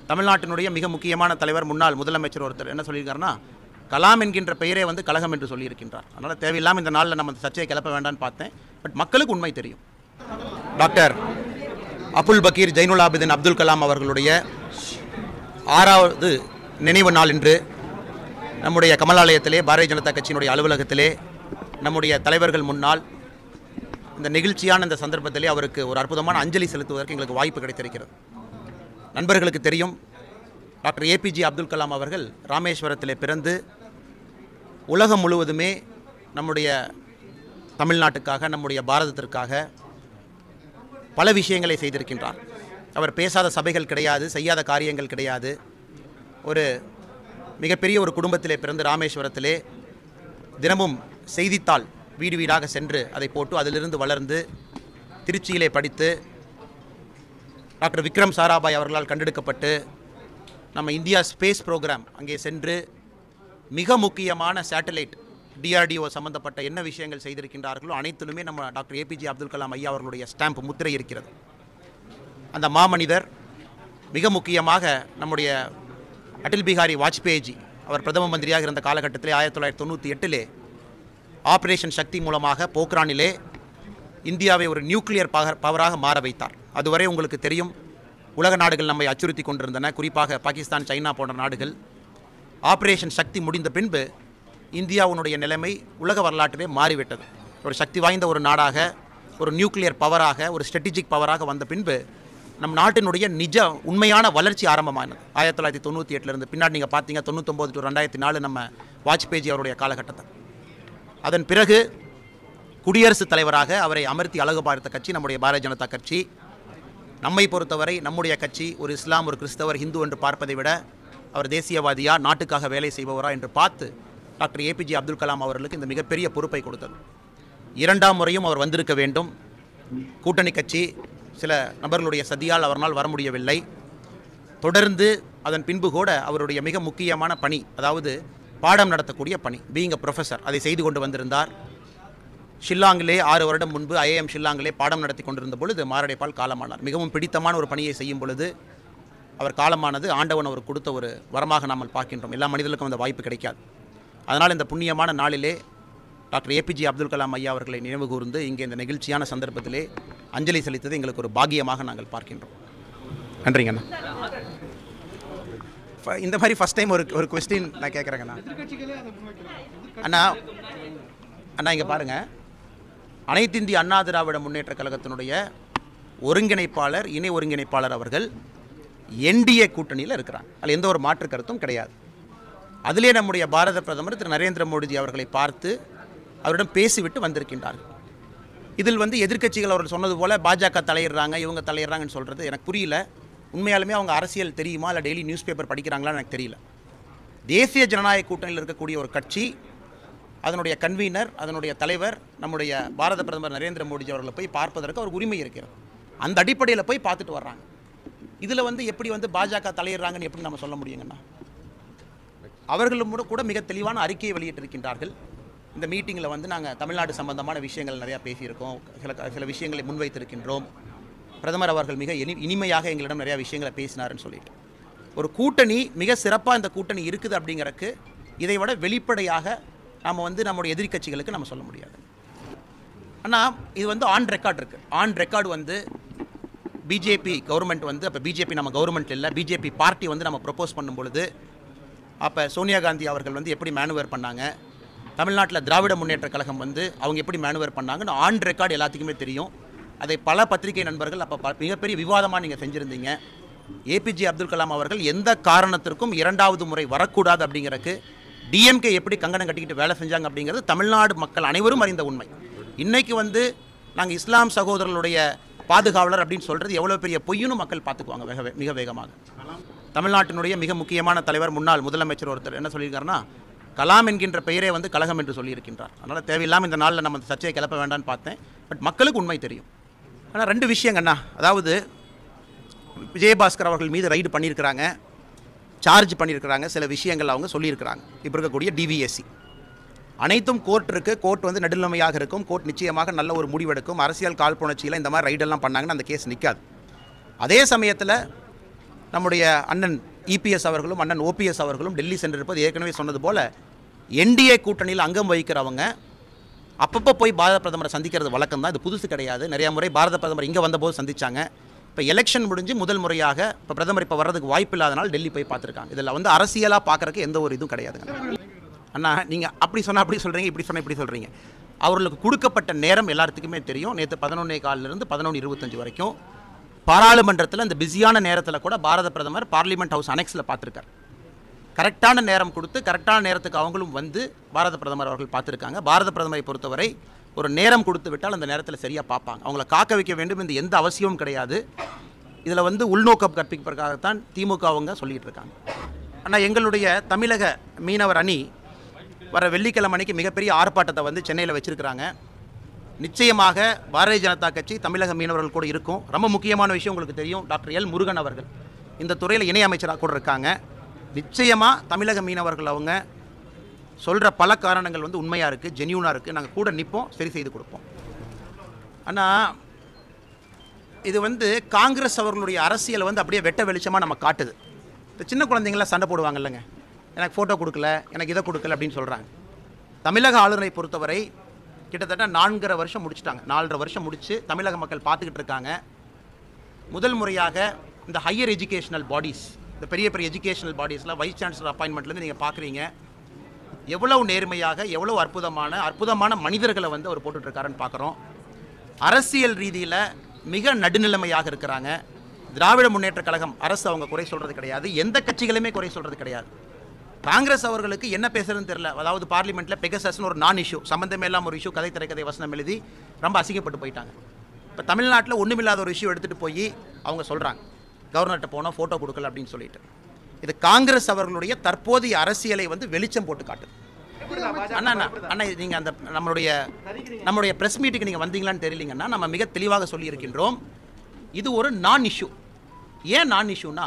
தமிழ்நாட்டினுடைய மிக முக்கியமான தலைவர் முன்னாள் முதலமைச்சர் ஒருத்தர் என்ன சொல்லியிருக்காருன்னா கலாம் என்கின்ற பெயரே வந்து கழகம் என்று சொல்லியிருக்கின்றார் அதனால் தேவையில்லாமல் இந்த நாளில் நம்ம இந்த சர்ச்சையை கிளப்ப வேண்டாம்னு பார்த்தேன் பட் மக்களுக்கு உண்மை தெரியும் டாக்டர் அபுல் பக்கீர் ஜைனுல் ஆபிதின் அப்துல் கலாம் அவர்களுடைய ஆறாவது நினைவு நாள் இன்று நம்முடைய கமலாலயத்திலே பாரதிய ஜனதா கட்சியினுடைய அலுவலகத்திலே நம்முடைய தலைவர்கள் முன்னால் இந்த நெகிழ்ச்சியான இந்த சந்தர்ப்பத்திலே அவருக்கு ஒரு அற்புதமான அஞ்சலி செலுத்துவதற்கு எங்களுக்கு வாய்ப்பு கிடைத்திருக்கிறது நண்பர்களுக்கு தெரியும் டாக்டர் ஏபிஜே அப்துல் கலாம் அவர்கள் ராமேஸ்வரத்திலே பிறந்து உலகம் முழுவதுமே நம்முடைய தமிழ்நாட்டுக்காக நம்முடைய பாரதத்திற்காக பல விஷயங்களை செய்திருக்கின்றார் அவர் பேசாத சபைகள் கிடையாது செய்யாத காரியங்கள் கிடையாது ஒரு மிகப்பெரிய ஒரு குடும்பத்திலே பிறந்து ராமேஸ்வரத்திலே தினமும் செய்தித்தாள் வீடு வீடாக சென்று அதை போட்டு அதிலிருந்து வளர்ந்து திருச்சியிலே படித்து டாக்டர் விக்ரம் சாராபாய் அவர்களால் கண்டெடுக்கப்பட்டு நம்ம இந்தியா ஸ்பேஸ் ப்ரோக்ராம் அங்கே சென்று மிக முக்கியமான சேட்டலைட் டிஆர்டிஓ சம்பந்தப்பட்ட என்ன விஷயங்கள் செய்திருக்கின்றார்களோ அனைத்திலுமே நம்ம டாக்டர் ஏபிஜே அப்துல் கலாம் ஐயா அவர்களுடைய ஸ்டாம்ப் முத்திரை இருக்கிறது அந்த மாமனிதர் மிக முக்கியமாக நம்முடைய அடல் பிகாரி வாஜ்பேயி அவர் பிரதம மந்திரியாக இருந்த காலகட்டத்திலே ஆயிரத்தி தொள்ளாயிரத்தி தொண்ணூற்றி எட்டிலே ஆபரேஷன் சக்தி மூலமாக போக்ரானிலே இந்தியாவை ஒரு நியூக்ளியர் பவர் பவராக மாற வைத்தார் அதுவரை உங்களுக்கு தெரியும் உலக நாடுகள் நம்மை அச்சுறுத்தி கொண்டிருந்தன குறிப்பாக பாகிஸ்தான் சைனா போன்ற நாடுகள் ஆபரேஷன் சக்தி முடிந்த பின்பு இந்தியாவுடைய நிலைமை உலக வரலாற்றிலே மாறிவிட்டது ஒரு சக்தி வாய்ந்த ஒரு நாடாக ஒரு நியூக்ளியர் பவராக ஒரு ஸ்ட்ராட்டஜிக் பவராக வந்த பின்பு நம் நாட்டினுடைய நிஜ உண்மையான வளர்ச்சி ஆரம்பமானது ஆயிரத்தி தொள்ளாயிரத்தி தொண்ணூற்றி எட்டுலேருந்து பின்னாடி நீங்கள் பார்த்தீங்க தொண்ணூத்தொம்பது டு ரெண்டாயிரத்தி நாலு நம்ம வாஜ்பேயி அவருடைய காலகட்டத்தை அதன் பிறகு குடியரசுத் தலைவராக அவரை அமர்த்தி அழகு பார்த்த கட்சி நம்முடைய பாரதிய ஜனதா கட்சி நம்மை பொறுத்தவரை நம்முடைய கட்சி ஒரு இஸ்லாம் ஒரு கிறிஸ்தவர் ஹிந்து என்று பார்ப்பதை விட அவர் தேசியவாதியா நாட்டுக்காக வேலை செய்பவரா என்று பார்த்து டாக்டர் ஏபிஜே அப்துல் கலாம் அவர்களுக்கு இந்த மிகப்பெரிய பொறுப்பை கொடுத்தது இரண்டாம் முறையும் அவர் வந்திருக்க வேண்டும் கூட்டணி கட்சி சில நபர்களுடைய சதியால் அவரால் வர முடியவில்லை தொடர்ந்து அதன் பின்பு கூட அவருடைய மிக முக்கியமான பணி அதாவது பாடம் நடத்தக்கூடிய பணி பீயிங் அ ப்ரொஃபஸர் அதை செய்து கொண்டு வந்திருந்தார் ஷில்லாங்கிலே ஆறு வருடம் முன்பு ஐஏஎம் ஷில்லாங்கிலே பாடம் நடத்தி கொண்டிருந்த பொழுது மாரடைப்பால் காலமானார் மிகவும் பிடித்தமான ஒரு பணியை செய்யும் பொழுது அவர் காலமானது ஆண்டவன் அவர் கொடுத்த ஒரு வரமாக நாம் பார்க்கின்றோம் எல்லா மனிதர்களுக்கும் அந்த வாய்ப்பு கிடைக்காது அதனால் இந்த புண்ணியமான நாளிலே டாக்டர் ஏபிஜே அப்துல் கலாம் ஐயா அவர்களை நினைவு கூர்ந்து இங்கே இந்த நெகிழ்ச்சியான சந்தர்ப்பத்திலே அஞ்சலி செலுத்தது எங்களுக்கு ஒரு பாக்கியமாக நாங்கள் பார்க்கின்றோம் நன்றிங்கண்ணா ஃப- இந்த மாதிரி ஃபஸ்ட் டைம் ஒரு ஒரு கொஸ்டின் நான் கேட்குறேங்கண்ணா அண்ணா அண்ணா இங்கே பாருங்கள் அனைத்து இந்திய அண்ணா திராவிட முன்னேற்ற கழகத்தினுடைய ஒருங்கிணைப்பாளர் இணை ஒருங்கிணைப்பாளர் அவர்கள் என்டிஏ கூட்டணியில் இருக்கிறாங்க அதில் எந்த ஒரு மாற்று கருத்தும் கிடையாது அதிலே நம்முடைய பாரத பிரதமர் திரு நரேந்திர மோடிஜி அவர்களை பார்த்து அவரிடம் பேசிவிட்டு வந்திருக்கின்றார்கள் இதில் வந்து எதிர்க்கட்சிகள் அவர்கள் சொன்னது போல பாஜக தலையிடுறாங்க இவங்க தலையிடுறாங்கன்னு சொல்கிறது எனக்கு புரியல உண்மையாலுமே அவங்க அரசியல் தெரியுமா இல்லை டெய்லி நியூஸ் பேப்பர் படிக்கிறாங்களான்னு எனக்கு தெரியல தேசிய ஜனநாயக கூட்டணியில் இருக்கக்கூடிய ஒரு கட்சி அதனுடைய கன்வீனர் அதனுடைய தலைவர் நம்முடைய பாரத பிரதமர் நரேந்திர மோடிஜி அவர்களை போய் பார்ப்பதற்கு அவர் உரிமை இருக்கிறது அந்த அடிப்படையில் போய் பார்த்துட்டு வர்றாங்க இதில் வந்து எப்படி வந்து பாஜக தலையிடுறாங்கன்னு எப்படி நம்ம சொல்ல முடியுங்கண்ணா அவர்களும் கூட கூட மிக தெளிவான அறிக்கையை வெளியிட்டிருக்கின்றார்கள் இந்த மீட்டிங்கில் வந்து நாங்கள் தமிழ்நாடு சம்பந்தமான விஷயங்கள் நிறையா பேசியிருக்கோம் சில சில விஷயங்களை முன்வைத்திருக்கின்றோம் பிரதமர் அவர்கள் மிக இனி இனிமையாக எங்களிடம் நிறையா விஷயங்களை பேசினாருன்னு சொல்லிட்டு ஒரு கூட்டணி மிக சிறப்பாக இந்த கூட்டணி இருக்குது அப்படிங்கறக்கு இதை விட வெளிப்படையாக நாம் வந்து நம்முடைய எதிர்க்கட்சிகளுக்கு நம்ம சொல்ல முடியாது ஆனால் இது வந்து ஆன் ரெக்கார்ட் இருக்குது ஆன் ரெக்கார்டு வந்து பிஜேபி கவர்மெண்ட் வந்து அப்போ பிஜேபி நம்ம கவர்மெண்ட் இல்லை பிஜேபி பார்ட்டி வந்து நம்ம ப்ரொப்போஸ் பண்ணும் பொழுது அப்போ சோனியா காந்தி அவர்கள் வந்து எப்படி மேனுவர் பண்ணாங்க தமிழ்நாட்டில் திராவிட முன்னேற்ற கழகம் வந்து அவங்க எப்படி மேனுவர் பண்ணாங்கன்னு ஆன் ரெக்கார்டு எல்லாத்துக்குமே தெரியும் அதை பல பத்திரிகை நண்பர்கள் அப்போ ப- மிகப்பெரிய விவாதமாக நீங்கள் செஞ்சுருந்தீங்க ஏபிஜே அப்துல் கலாம் அவர்கள் எந்த காரணத்திற்கும் இரண்டாவது முறை வரக்கூடாது அப்படிங்கிறக்கு டிஎம்கே எப்படி கங்கணம் கட்டிக்கிட்டு வேலை செஞ்சாங்க அப்படிங்கிறது தமிழ்நாடு மக்கள் அனைவரும் அறிந்த உண்மை இன்னைக்கு வந்து நாங்கள் இஸ்லாம் சகோதரர்களுடைய பாதுகாவலர் அப்படின்னு சொல்கிறது எவ்வளோ பெரிய பொய்யுன்னு மக்கள் பார்த்துக்குவாங்க வேக வே- மிக வேகமாக தமிழ்நாட்டினுடைய மிக முக்கியமான தலைவர் முன்னாள் முதலமைச்சர் ஒருத்தர் என்ன சொல்லியிருக்காருன்னா கலாம் என்கின்ற பெயரே வந்து கழகம் என்று சொல்லியிருக்கின்றார் அதனால் தேவையில்லாமல் இந்த நாளில் நம்ம இந்த சர்ச்சையை கிளப்ப வேண்டாம்னு பார்த்தேன் பட் மக்களுக்கு உண்மை தெரியும் ஆனால் ரெண்டு விஷயங்கண்ணா அதாவது விஜயபாஸ்கர் அவர்கள் மீது ரைடு பண்ணியிருக்கிறாங்க சார்ஜ் பண்ணியிருக்கிறாங்க சில விஷயங்கள் அவங்க சொல்லியிருக்கிறாங்க இப்போ இருக்கக்கூடிய டிவிஎஸ்சி அனைத்தும் கோர்ட் இருக்குது கோர்ட் வந்து நடுநிலைமையாக இருக்கும் கோர்ட் நிச்சயமாக நல்ல ஒரு முடிவெடுக்கும் அரசியல் காழ்ப்புணர்ச்சியில் இந்த மாதிரி ரைடெல்லாம் பண்ணாங்கன்னா அந்த கேஸ் நிற்காது அதே சமயத்தில் நம்முடைய அண்ணன் இபிஎஸ் அவர்களும் அண்ணன் ஓபிஎஸ் அவர்களும் டெல்லி சென்றிருப்பது ஏற்கனவே சொன்னது போல என்டிஏ கூட்டணியில் அங்கம் வகிக்கிறவங்க அப்பப்போ போய் பாரத பிரதமரை சந்திக்கிறது வழக்கம் தான் இது புதுசு கிடையாது நிறைய முறை பாரத பிரதமர் இங்கே வந்தபோது சந்திச்சாங்க இப்போ எலெக்ஷன் முடிஞ்சு முதல் முறையாக இப்போ பிரதமர் இப்போ வர்றதுக்கு வாய்ப்பு இல்லாதனால் டெல்லி போய் பார்த்துருக்காங்க இதில் வந்து அரசியலாக பார்க்குறக்கு எந்த ஒரு இதுவும் கிடையாதுங்க அண்ணா நீங்கள் அப்படி சொன்னால் அப்படி சொல்கிறீங்க இப்படி சொன்னால் இப்படி சொல்கிறீங்க அவர்களுக்கு கொடுக்கப்பட்ட நேரம் எல்லாத்துக்குமே தெரியும் நேற்று பதினொன்னே காலிலிருந்து பதினொன்று இருபத்தஞ்சு வரைக்கும் பாராளுமன்றத்தில் இந்த பிஸியான நேரத்தில் கூட பாரத பிரதமர் பார்லிமெண்ட் ஹவுஸ் அனெக்ஸில் பார்த்துருக்கார் கரெக்டான நேரம் கொடுத்து கரெக்டான நேரத்துக்கு அவங்களும் வந்து பாரத பிரதமர் அவர்கள் பார்த்துருக்காங்க பாரத பிரதமரை பொறுத்தவரை ஒரு நேரம் கொடுத்து விட்டால் அந்த நேரத்தில் சரியாக பார்ப்பாங்க அவங்கள காக்க வைக்க வேண்டும் இந்த எந்த அவசியமும் கிடையாது இதில் வந்து உள்நோக்கம் கற்பிப்பதற்காகத்தான் திமுக அவங்க சொல்லிட்டு இருக்காங்க ஆனால் எங்களுடைய தமிழக மீனவர் அணி வர வெள்ளிக்கிழமை அன்னைக்கு மிகப்பெரிய ஆர்ப்பாட்டத்தை வந்து சென்னையில் வச்சிருக்கிறாங்க நிச்சயமாக பாரதிய ஜனதா கட்சி தமிழக மீனவர்கள் கூட இருக்கும் ரொம்ப முக்கியமான விஷயம் உங்களுக்கு தெரியும் டாக்டர் எல் முருகன் அவர்கள் இந்த துறையில் இணை அமைச்சராக கூட இருக்காங்க நிச்சயமாக தமிழக மீனவர்கள் அவங்க சொல்கிற பல காரணங்கள் வந்து உண்மையாக இருக்குது ஜென்யூனாக இருக்குது நாங்கள் கூட நிற்போம் சரி செய்து கொடுப்போம் ஆனால் இது வந்து காங்கிரஸ் அவர்களுடைய அரசியலை வந்து அப்படியே வெட்ட வெளிச்சமாக நம்ம காட்டுது இந்த சின்ன குழந்தைங்களாம் சண்டை போடுவாங்க இல்லைங்க எனக்கு ஃபோட்டோ கொடுக்கல எனக்கு இதை கொடுக்கல அப்படின்னு சொல்கிறாங்க தமிழக ஆளுநரை பொறுத்தவரை கிட்டத்தட்ட நான்கரை வருஷம் முடிச்சிட்டாங்க நாலரை வருஷம் முடித்து தமிழக மக்கள் பார்த்துக்கிட்டு இருக்காங்க முதல் முறையாக இந்த ஹையர் எஜுகேஷனல் பாடிஸ் இந்த பெரிய பெரிய எஜுகேஷனல் பாடிஸில் வைஸ் சான்சலர் அப்பாயின்மெண்ட்லேருந்து நீங்கள் பார்க்குறீங்க எவ்வளவு நேர்மையாக எவ்வளவு அற்புதமான அற்புதமான மனிதர்களை வந்து அவர் போட்டுட்ருக்காருன்னு பார்க்குறோம் அரசியல் ரீதியில் மிக நடுநிலைமையாக இருக்கிறாங்க திராவிட முன்னேற்றக் கழகம் அரசு அவங்க குறை சொல்கிறது கிடையாது எந்த கட்சிகளுமே குறை சொல்கிறது கிடையாது காங்கிரஸ் அவர்களுக்கு என்ன பேசுறதுன்னு தெரியல அதாவது பார்லிமெண்ட்டில் பெகசஸ்னு ஒரு நான் இஷ்யூ சம்பந்தமே இல்லாம ஒரு இஷ்யூ கதை திரைக்கதை வசனம் எழுதி ரொம்ப அசிங்கப்பட்டு போயிட்டாங்க இப்போ தமிழ்நாட்டில் ஒன்றுமில்லாத ஒரு இஷ்யூ எடுத்துகிட்டு போய் அவங்க சொல்கிறாங்க கவர்னர்கிட்ட போனால் ஃபோட்டோ கொடுக்கல அப்படின்னு சொல்லிட்டு இது காங்கிரஸ் அவர்களுடைய தற்போதைய அரசியலை வந்து வெளிச்சம் போட்டு காட்டுது அண்ணா அண்ணா அண்ணா நீங்கள் அந்த நம்மளுடைய நம்மளுடைய ப்ரெஸ் மீட்டுக்கு நீங்கள் வந்தீங்களான்னு தெரியலீங்கன்னா நம்ம மிக தெளிவாக சொல்லியிருக்கின்றோம் இது ஒரு நான் இஷ்யூ ஏன் நான் இஷ்யூனா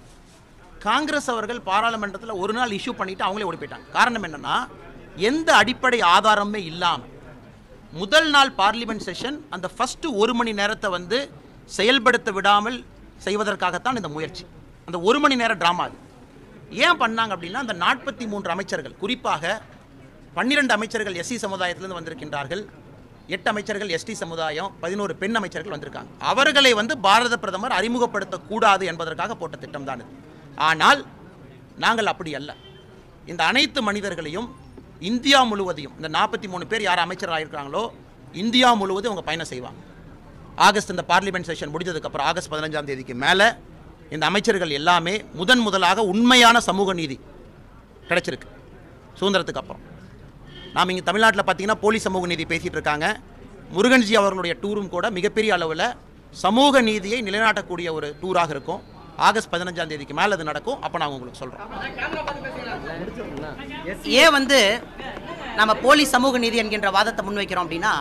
காங்கிரஸ் அவர்கள் பாராளுமன்றத்தில் ஒரு நாள் இஷ்யூ பண்ணிட்டு அவங்களே ஓடி போயிட்டாங்க காரணம் என்னன்னா எந்த அடிப்படை ஆதாரமே இல்லாமல் முதல் நாள் பார்லிமெண்ட் செஷன் அந்த ஃபர்ஸ்ட் ஒரு மணி நேரத்தை வந்து செயல்படுத்த விடாமல் செய்வதற்காகத்தான் இந்த முயற்சி அந்த ஒரு மணி நேர ட்ராமா அது ஏன் பண்ணாங்க அப்படின்னா அந்த நாற்பத்தி மூன்று அமைச்சர்கள் குறிப்பாக பன்னிரெண்டு அமைச்சர்கள் எஸ்சி சமுதாயத்திலிருந்து வந்திருக்கின்றார்கள் எட்டு அமைச்சர்கள் எஸ்டி சமுதாயம் பதினோரு பெண் அமைச்சர்கள் வந்திருக்காங்க அவர்களை வந்து பாரத பிரதமர் அறிமுகப்படுத்தக்கூடாது என்பதற்காக போட்ட திட்டம் தான் இது ஆனால் நாங்கள் அப்படி அல்ல இந்த அனைத்து மனிதர்களையும் இந்தியா முழுவதையும் இந்த நாற்பத்தி மூணு பேர் யார் அமைச்சராக இருக்கிறாங்களோ இந்தியா முழுவதும் அவங்க பயணம் செய்வாங்க ஆகஸ்ட் இந்த பார்லிமெண்ட் செஷன் முடிஞ்சதுக்கப்புறம் ஆகஸ்ட் பதினஞ்சாம் தேதிக்கு மேலே இந்த அமைச்சர்கள் எல்லாமே முதன் முதலாக உண்மையான சமூக நீதி கிடைச்சிருக்கு சுதந்திரத்துக்கு அப்புறம் நாம் இங்கே தமிழ்நாட்டில் பார்த்தீங்கன்னா போலீஸ் சமூக நீதி பேசிகிட்டு இருக்காங்க முருகன்ஜி அவர்களுடைய டூரும் கூட மிகப்பெரிய அளவில் சமூக நீதியை நிலைநாட்டக்கூடிய ஒரு டூராக இருக்கும் ஆகஸ்ட் பதினஞ்சாம் தேதிக்கு மேலே அது நடக்கும் அப்போ நான் உங்களுக்கு சொல்கிறோம் ஏன் வந்து நம்ம போலி சமூக நீதி என்கின்ற வாதத்தை முன்வைக்கிறோம் அப்படின்னா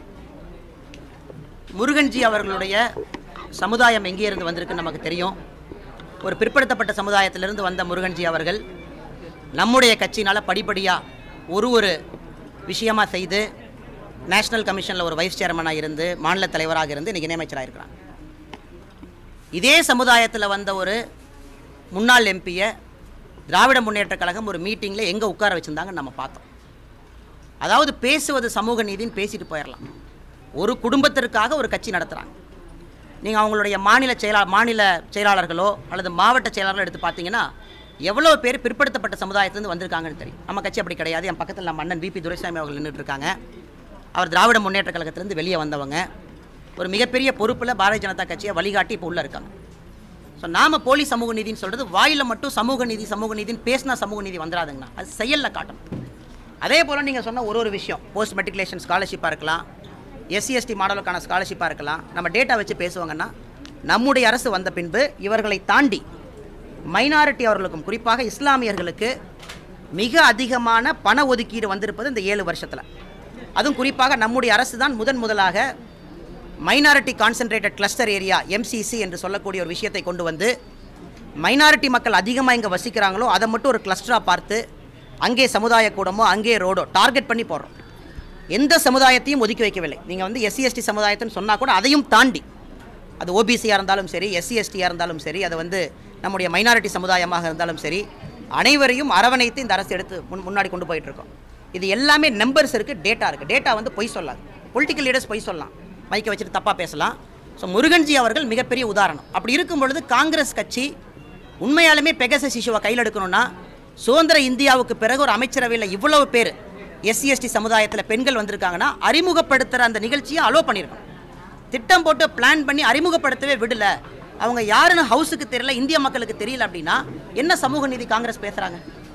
முருகன்ஜி அவர்களுடைய சமுதாயம் எங்கே இருந்து வந்திருக்குன்னு நமக்கு தெரியும் ஒரு பிற்படுத்தப்பட்ட சமுதாயத்திலிருந்து வந்த முருகன்ஜி அவர்கள் நம்முடைய கட்சினால் படிப்படியாக ஒரு ஒரு விஷயமா செய்து நேஷனல் கமிஷனில் ஒரு வைஸ் சேர்மனாக இருந்து மாநில தலைவராக இருந்து இன்றைக்கி இணையமைச்சராக இருக்கிறாங்க இதே சமுதாயத்தில் வந்த ஒரு முன்னாள் எம்பியை திராவிட முன்னேற்றக் கழகம் ஒரு மீட்டிங்கில் எங்கே உட்கார வச்சுருந்தாங்கன்னு நம்ம பார்த்தோம் அதாவது பேசுவது சமூக நீதின்னு பேசிட்டு போயிடலாம் ஒரு குடும்பத்திற்காக ஒரு கட்சி நடத்துகிறாங்க நீங்கள் அவங்களுடைய மாநில செயலா மாநில செயலாளர்களோ அல்லது மாவட்ட செயலாளர்களோ எடுத்து பார்த்தீங்கன்னா எவ்வளோ பேர் பிற்படுத்தப்பட்ட சமுதாயத்திலேருந்து வந்திருக்காங்கன்னு தெரியும் நம்ம கட்சி அப்படி கிடையாது என் பக்கத்தில் நம்ம அண்ணன் விபி துரைசாமி அவர்கள் நின்றுட்டு இருக்காங்க அவர் திராவிட முன்னேற்ற கழகத்திலேருந்து வெளியே வந்தவங்க ஒரு மிகப்பெரிய பொறுப்பில் பாரதிய ஜனதா கட்சியை வழிகாட்டி இப்போ உள்ளே இருக்காங்க ஸோ நாம போலி சமூக நீதின்னு சொல்கிறது வாயில் மட்டும் சமூக நீதி சமூக நீதின்னு பேசினா சமூக நீதி வந்துடாதுங்கண்ணா அது செயலில் காட்டணும் அதே போல் நீங்கள் சொன்ன ஒரு ஒரு விஷயம் போஸ்ட் மெட்ரிகுலேஷன் ஸ்காலர்ஷிப்பாக இருக்கலாம் எஸ்சி எஸ்டி மாடலுக்கான ஸ்காலர்ஷிப்பாக இருக்கலாம் நம்ம டேட்டா வச்சு பேசுவாங்கன்னா நம்முடைய அரசு வந்த பின்பு இவர்களை தாண்டி மைனாரிட்டி அவர்களுக்கும் குறிப்பாக இஸ்லாமியர்களுக்கு மிக அதிகமான பண ஒதுக்கீடு வந்திருப்பது இந்த ஏழு வருஷத்தில் அதுவும் குறிப்பாக நம்முடைய அரசு தான் முதன் முதலாக minority concentrated cluster area MCC என்று சொல்லக்கூடிய ஒரு விஷயத்தை கொண்டு வந்து மைனாரிட்டி மக்கள் அதிகமாக இங்கே வசிக்கிறாங்களோ அதை மட்டும் ஒரு கிளஸ்டராக பார்த்து அங்கே சமுதாய கூடமோ அங்கே ரோடோ டார்கெட் பண்ணி போடுறோம் எந்த சமுதாயத்தையும் ஒதுக்கி வைக்கவில்லை நீங்கள் வந்து எஸ்சி எஸ்டி சமுதாயத்துன்னு சொன்னால் கூட அதையும் தாண்டி அது ஓபிசியாக இருந்தாலும் சரி எஸ்சி எஸ்டியாக இருந்தாலும் சரி அது வந்து நம்முடைய மைனாரிட்டி சமுதாயமாக இருந்தாலும் சரி அனைவரையும் அரவணைத்து இந்த அரசு எடுத்து முன் முன்னாடி கொண்டு போயிட்டு இருக்கோம் இது எல்லாமே நம்பர்ஸ் இருக்குது டேட்டா இருக்குது டேட்டா வந்து பொய் சொல்லாது பொலிட்டிக்கல் லீடர்ஸ் பொய் சொல்லலாம் மைக்கை வச்சுட்டு தப்பாக பேசலாம் ஸோ முருகன்ஜி அவர்கள் மிகப்பெரிய உதாரணம் அப்படி இருக்கும் பொழுது காங்கிரஸ் கட்சி உண்மையாலுமே பெகசஸ் இஷ்யூவை கையில் எடுக்கணும்னா சுதந்திர இந்தியாவுக்கு பிறகு ஒரு அமைச்சரவையில் இவ்வளவு பேர் எஸ்சி எஸ்டி சமுதாயத்தில் பெண்கள் வந்திருக்காங்கன்னா அறிமுகப்படுத்துகிற அந்த நிகழ்ச்சியை அலோ பண்ணியிருக்கணும் திட்டம் போட்டு பிளான் பண்ணி அறிமுகப்படுத்தவே விடல அவங்க யாருன்னு ஹவுஸுக்கு தெரியல இந்திய மக்களுக்கு தெரியல அப்படின்னா என்ன சமூக நீதி காங்கிரஸ் பேசுகிறாங்க